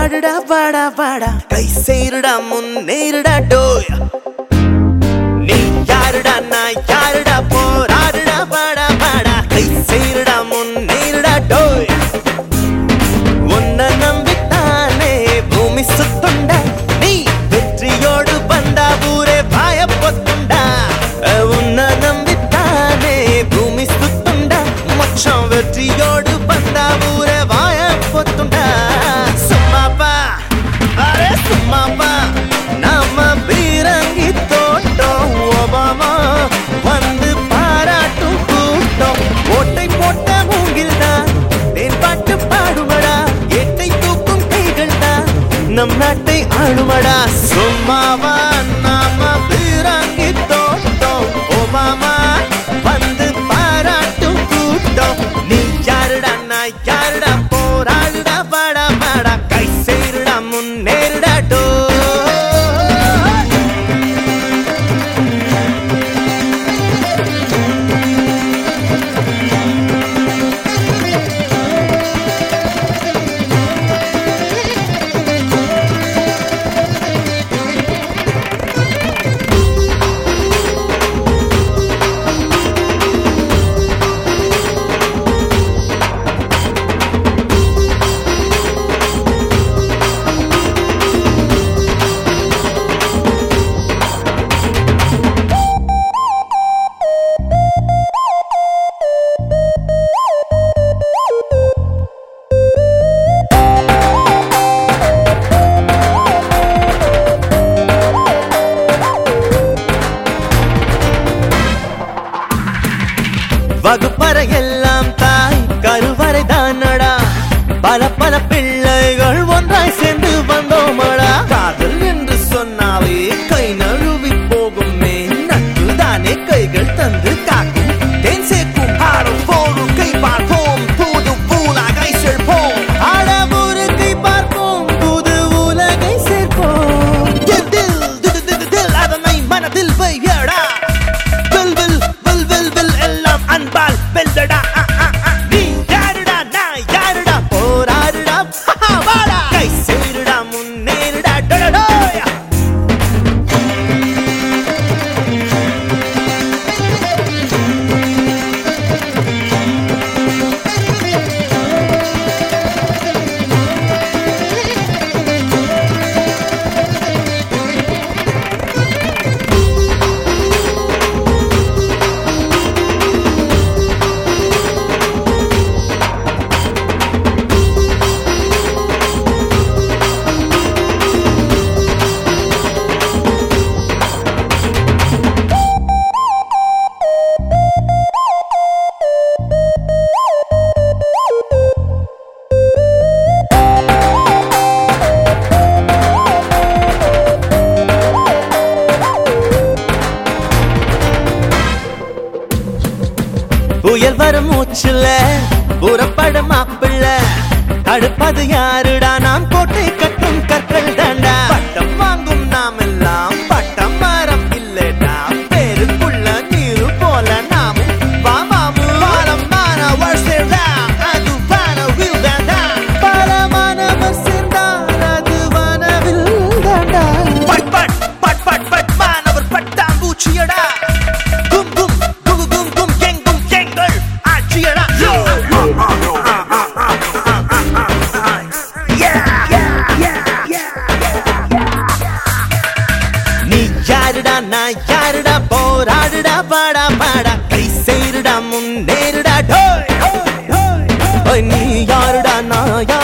போராடுடா வாடா வாடா கை சேருடா முன்னேறுடா டோய் நீ யாருடா நான் யாருடா போராடுடா வாடா வாடா கை சேருடா முன்னேறுடா டோய் உன்னை நம்பித்தானே பூமி சுத்துண்டா நீ வெற்றியோடு வந்தா ஊரே பயப்பொத்துண்டா உன்னை நம்பித்தானே பூமி சுத்துண்டா மச்சான் வெற்றியோடு வந்தா ஊரே பயப்பொத்துண்டா சும்மாப்பா அரே சும்மாப்பா நாம பீரங்கி தோட்டம் ஒபாமா வந்து பாராட்டும் கூட்டம் ஓட்டை போட்ட மூங்கில் தான் தேன் பாட்டு பாடுமடா எட்டை தூக்கும் கைகள் தான் நம் நாட்டை ஆளுமடா சும்மாவா நாம பீரங்கி தோட்டம் ஒபாமா வந்து பாராட்டும் கூட்டம் நீ யாருடா நான் யாருடா போராடுடா பாடா பாடா கை சேருடா முன்னேறுடா டோ வகுப்பறை எல்லாம் தாய் கருவறை தானடா பல பல பிள்ளைகள் ஒன்றாய் சேர்ந்து வந்தோமடா காதல் என்று சொன்னாலே கை நழுவி போகுமே நட்பு தானே கைகள் தந்து காக்கும் தேன் சேர்க்கும் ஆடும் போடும் கை பார்ப்போம் புது பூலாகை சேர்ப்போம் ஆடம் ஒரு கை பார்ப்போம் புது உலகை சேர்ப்போம் தில் தில் தில் தில் தில் அதனை மனதில் வையடா வில் வில் வில் வில் வில் எல்லாம் அன்பால் வெல்லடா அ, அ, அ. நீ யாருடா நான் யாருடா போராடுடா ஹஹா, வாடா கை சேருடா முன்னேறுடா டொடடோயா புயல் வரும் மூச்சுல புறப்பட மாப்பிள்ள தடுப்பது யாருடா நாம் கோட்டை கட்டும் கற்கள் தாண்டா பட்டம் வாங்கும் நாம் எல்லாம் பட்டம் மரம் இல்லடா பேருக்குள்ள நீரு போல நாமும் வாமாமு பாலமான சேர்ந்தா அது வானவில் தாண்டா பாலமானவர் சேர்ந்தார் அது வானவில் தாண்டா பட் பட் பட் பட் பட் மாணவர் பட்டாம்பூச்சியடா கும் கும் கும் கும் கும் எங்கும் எங்கள் ஆட்சியடா நீ யாருடா நான் யாருடா போராடுடா பாடா பாடா கை சேருடா முன்னேறுடா டோய் ஓய், நீ யாருடா நான் யாருடா